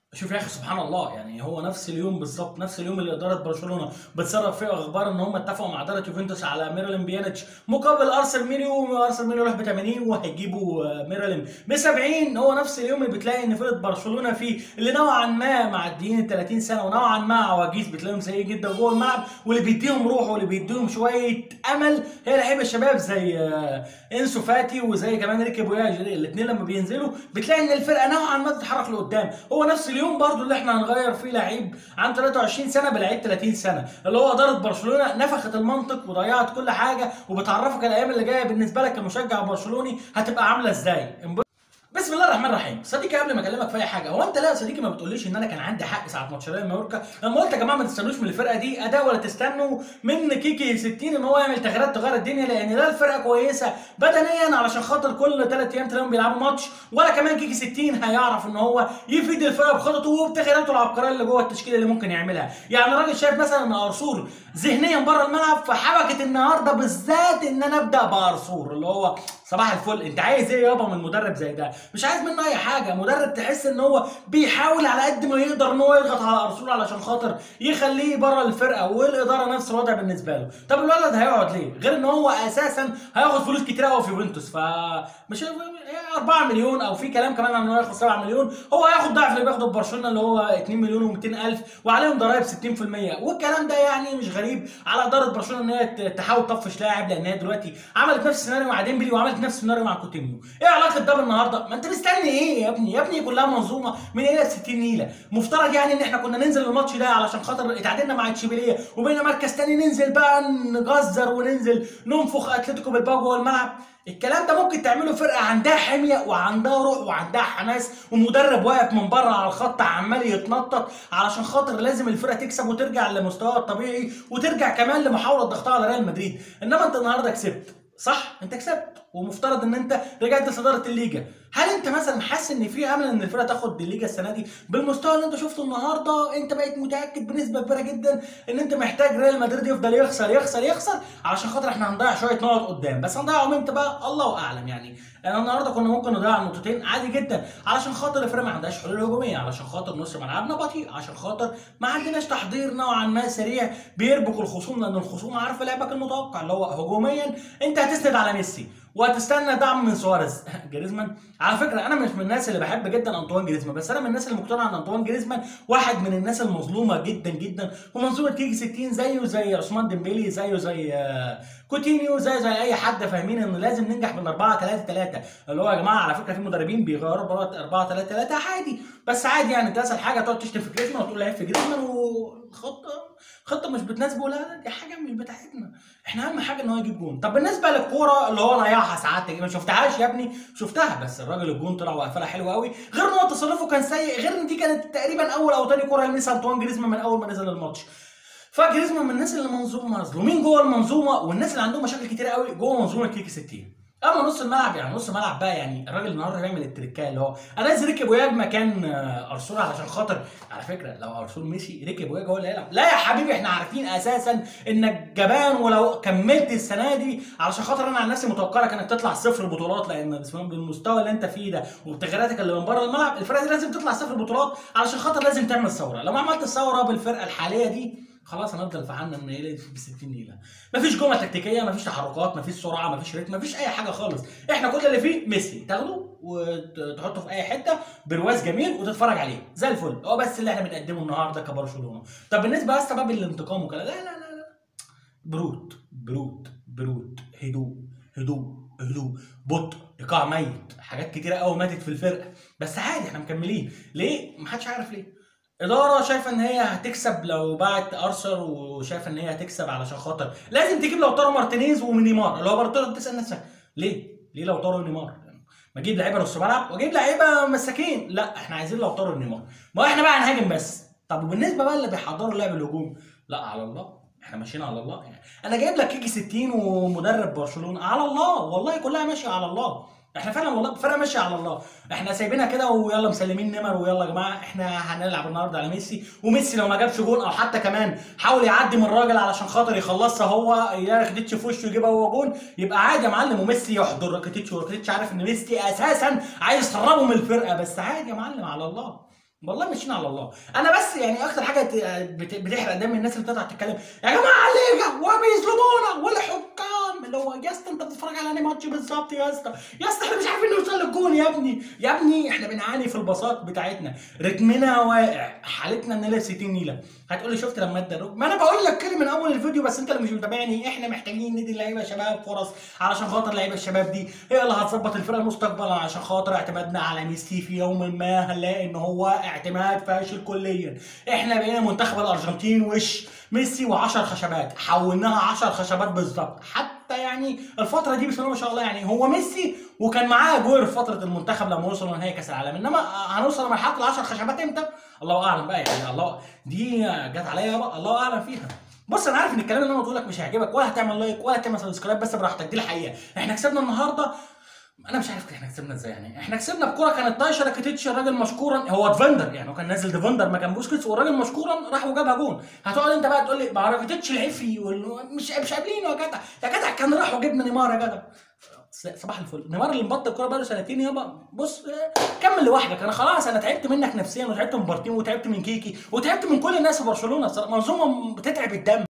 شوف يا اخي سبحان الله يعني هو نفس اليوم بالظبط نفس اليوم اللي اداره برشلونه بتسرب فيه اخبار ان هم اتفقوا مع اداره يوفنتوس على ميرلين بيانيتش مقابل ارسل مينيو ارسل مينيو راح ب 80 وهيجيبوا آه، ميرلين ب 70 هو نفس اليوم اللي بتلاقي ان فرقه برشلونه فيه اللي نوعا ما معديين ال 30 سنه ونوعا ما عواجيز بتلاقيهم سيء جدا جوه الملعب واللي بيديهم روح واللي بيديهم شويه امل هي لعيبه الشباب زي آه، انسو فاتي وزي كمان ريكي بوياج الاثنين لما بينزلوا بتلاقي ان الفرقه نوعا ما بتتحرك لقدام هو نفس اليوم برضو اللي احنا هنغير فيه لعيب عن 23 سنه بلعيب 30 سنه اللي هو اداره برشلونه نفخت المنطق وضيعت كل حاجه وبتعرفك الايام اللي جايه بالنسبه لك كمشجع برشلوني هتبقى عامله ازاي بسم الله الرحمن الرحيم صديقي قبل ما اكلمك في اي حاجه هو انت لا يا صديقي ما بتقوليش ان انا كان عندي حق ساعه ماتش ريال مايوركا لما قلت يا جماعه ما تستنوش من الفرقه دي اداء ولا تستنوا من كيكي 60 ان هو يعمل تغييرات تغير الدنيا لان لا الفرقه كويسه بدنيا علشان خاطر كل ثلاث ايام تلاقيهم بيلعبوا ماتش ولا كمان كيكي 60 هيعرف ان هو يفيد الفرقه بخططه وبتغييراته العبقريه اللي جوه التشكيله اللي ممكن يعملها يعني الراجل شايف مثلا ان ارسول ذهنيا بره الملعب فحبكه النهارده بالذات ان انا ابدا بارسول اللي هو صباح الفل انت عايز ايه يابا من مدرب زي ده مش عايز منه اي حاجه مدرب تحس ان هو بيحاول على قد ما يقدر ان هو يضغط على ارسنال علشان خاطر يخليه بره الفرقه والاداره نفس الوضع بالنسبه له طب الولد هيقعد ليه غير ان هو اساسا هياخد فلوس كتير قوي في يوفنتوس فمش 4 مليون او في كلام كمان عن انه هياخد 7 مليون هو هياخد ضعف اللي بياخده في برشلونه اللي هو 2 مليون و200 الف وعليهم ضرائب 60% والكلام ده يعني مش غريب على اداره برشلونه ان هي تحاول تطفش لاعب لان هي دلوقتي عملت نفس السيناريو مع ديمبلي وعملت نفس السيناريو مع كوتينيو ايه علاقه ده بالنهارده ما انت مستني ايه يا ابني يا ابني كلها منظومه من هنا ل 60 نيله مفترض يعني ان احنا كنا ننزل الماتش ده علشان خاطر اتعادلنا مع تشيبيليه وبقينا مركز تاني ننزل بقى نجزر وننزل ننفخ اتلتيكو بالباو جوه الملعب الكلام ده ممكن تعمله فرقه عندها حميه وعندها روح وعندها حماس ومدرب واقف من بره على الخط عمال يتنطط علشان خاطر لازم الفرقه تكسب وترجع لمستواها الطبيعي وترجع كمان لمحاوله ضغطها على ريال مدريد انما انت النهارده كسبت صح انت كسبت ومفترض ان انت رجعت لصداره الليجا هل انت مثلا حاسس ان في امل ان الفرقه تاخد الليجا السنه دي بالمستوى اللي انت شفته النهارده انت بقيت متاكد بنسبه كبيره جدا ان انت محتاج ريال مدريد يفضل يخسر يخسر يخسر علشان خاطر احنا هنضيع شويه نقط قدام بس هنضيعهم امتى بقى الله اعلم يعني يعني النهارده كنا ممكن نضيع نقطتين عادي جدا علشان خاطر الفرقه ما عندهاش حلول هجوميه علشان خاطر نص ملعبنا بطيء عشان خاطر ما عندناش تحضير نوعا ما سريع بيربك الخصوم لان الخصوم عارفه لعبك المتوقع اللي هو هجوميا انت هتسند على ميسي وهتستنى دعم من سواريز جريزمان على فكره انا مش من الناس اللي بحب جدا انطوان جريزمان بس انا من الناس اللي مقتنع ان انطوان جريزمان واحد من الناس المظلومه جدا جدا ومنظومه كيكي 60 زيه زي عثمان ديمبélé زيه زي آه، كوتينيو زي زي اي حد فاهمين ان لازم ننجح من 4 3 3 اللي هو يا جماعه على فكره في مدربين بيغيروا 4 3 3 عادي بس عادي يعني انت اسهل حاجه تقعد تشتم في جريزمان وتقول لعيب في جريزمان وخطه خطه مش بتناسبه لا لا دي حاجه مش بتاعتنا احنا اهم حاجه ان هو يجيب جون طب بالنسبه للكوره اللي هو ضيعها ساعات ما شفتهاش يا ابني شفتها بس الراجل الجون طلع وقفلها حلو قوي غير ان هو تصرفه كان سيء غير ان دي كانت تقريبا اول او تاني كوره يلمسها انطوان جريزمان من اول ما نزل الماتش فجريزمان من الناس اللي منظومه مظلومين جوه المنظومه والناس اللي عندهم مشاكل كتير قوي جوه منظومه كيكي 60 اما نص الملعب يعني نص الملعب بقى يعني الراجل النهارده بيعمل التريكايه اللي هو انا عايز ريكي بوياج مكان آه، ارسول علشان خاطر على فكره لو ارسول مشي ريكي بوياج هو اللي هيلعب لا يا حبيبي احنا عارفين اساسا انك جبان ولو كملت السنه دي علشان خاطر انا عن نفسي متوقع لك انك تطلع صفر بطولات لان بالمستوى اللي انت فيه ده وبتغييراتك اللي من بره الملعب الفرقه دي لازم تطلع صفر بطولات علشان خاطر لازم تعمل ثوره لو ما عملت الثوره بالفرقه الحاليه دي خلاص هنفضل في حالنا ان هي ب 60 نيله مفيش جمل تكتيكيه مفيش تحركات مفيش سرعه مفيش ريتم مفيش اي حاجه خالص احنا كل اللي فيه ميسي تاخده وتحطه في اي حته برواز جميل وتتفرج عليه زي الفل هو بس اللي احنا بنقدمه النهارده كبرشلونه طب بالنسبه بس باب الانتقام وكده لا لا لا لا برود برود برود هدوء هدوء هدوء بطء ايقاع ميت حاجات كتيره قوي ماتت في الفرقه بس عادي احنا مكملين ليه محدش عارف ليه اداره شايفه ان هي هتكسب لو باعت ارسنال وشايفه ان هي هتكسب علشان خاطر لازم تجيب لوتارو مارتينيز ونيمار اللي هو برضه تسال نفسك ليه؟ ليه لوتارو ونيمار؟ ما اجيب لعيبه نص ملعب واجيب لعيبه مساكين لا احنا عايزين لوتارو ونيمار ما احنا بقى هنهاجم بس طب وبالنسبه بقى اللي بيحضروا لعب الهجوم لا على الله احنا ماشيين على الله يعني انا جايب لك كيكي 60 ومدرب برشلونه على الله والله كلها ماشيه على الله احنا فعلا والله فرقه ماشيه على الله احنا سايبينها كده ويلا مسلمين نمر ويلا يا جماعه احنا هنلعب النهارده على ميسي وميسي لو ما جابش جون او حتى كمان حاول يعدي من الراجل علشان خاطر يخلصها هو يلاقي راكيتيتش في وشه يجيبها هو جون يبقى عادي يا معلم وميسي يحضر راكيتيتش وراكيتيتش عارف ان ميسي اساسا عايز يسربه من الفرقه بس عادي يا معلم على الله والله ماشيين على الله انا بس يعني اكتر حاجه ت- بت- بتحرق دم الناس اللي بتطلع تتكلم يا جماعه الليجا وبيظلمونا والحكام اللي هو يا اسطى انت بتتفرج على انهي ماتش بالظبط يا اسطى يا اسطى احنا مش عارفين نوصل للجون يا ابني يا ابني احنا بنعاني في الباصات بتاعتنا رتمنا واقع حالتنا نيله 60 نيله هتقول لي شفت لما ادى الركن؟ ما انا بقول لك كده من اول الفيديو بس انت اللي مش متابعني احنا محتاجين ندي اللعيبه شباب فرص علشان خاطر اللعيبه الشباب دي هي اللي هتظبط الفرقه مستقبلا عشان خاطر اعتمادنا على ميسي في يوم ما هنلاقي ان هو اعتماد فاشل كليا احنا بقينا منتخب الارجنتين وش ميسي و10 خشبات حولناها 10 خشبات بالظبط حتى يعني الفتره دي بسم الله ما شاء الله يعني هو ميسي وكان معاه اجوير في فتره المنتخب لما وصلوا نهائي كاس العالم انما هنوصل لمرحله ال 10 خشبات امتى الله اعلم بقى يعني الله دي جت عليا بقى الله اعلم فيها بص انا عارف ان الكلام اللي انا قلته لك مش هيعجبك ولا هتعمل لايك ولا هتعمل سبسكرايب بس براحتك دي الحقيقه احنا كسبنا النهارده انا مش عارف احنا كسبنا ازاي يعني احنا كسبنا بكوره كانت طايشه راكيتيتش الراجل مشكورا هو ديفندر يعني هو كان نازل ديفندر مكان بوسكيتس والراجل مشكورا راح وجابها جون هتقعد انت بقى تقول لي ما راكيتيتش العفري وال- مش مش قابلينه يا جدع يا جدع كان راح وجبنا نيمار يا جدع صباح الفل نيمار اللي مبطل الكوره بقاله سنتين يابا بص آه، كمل لوحدك انا خلاص انا تعبت منك نفسيا وتعبت من بارتيم وتعبت من كيكي وتعبت من كل الناس في برشلونه الصراحة. منظومه بتتعب الدم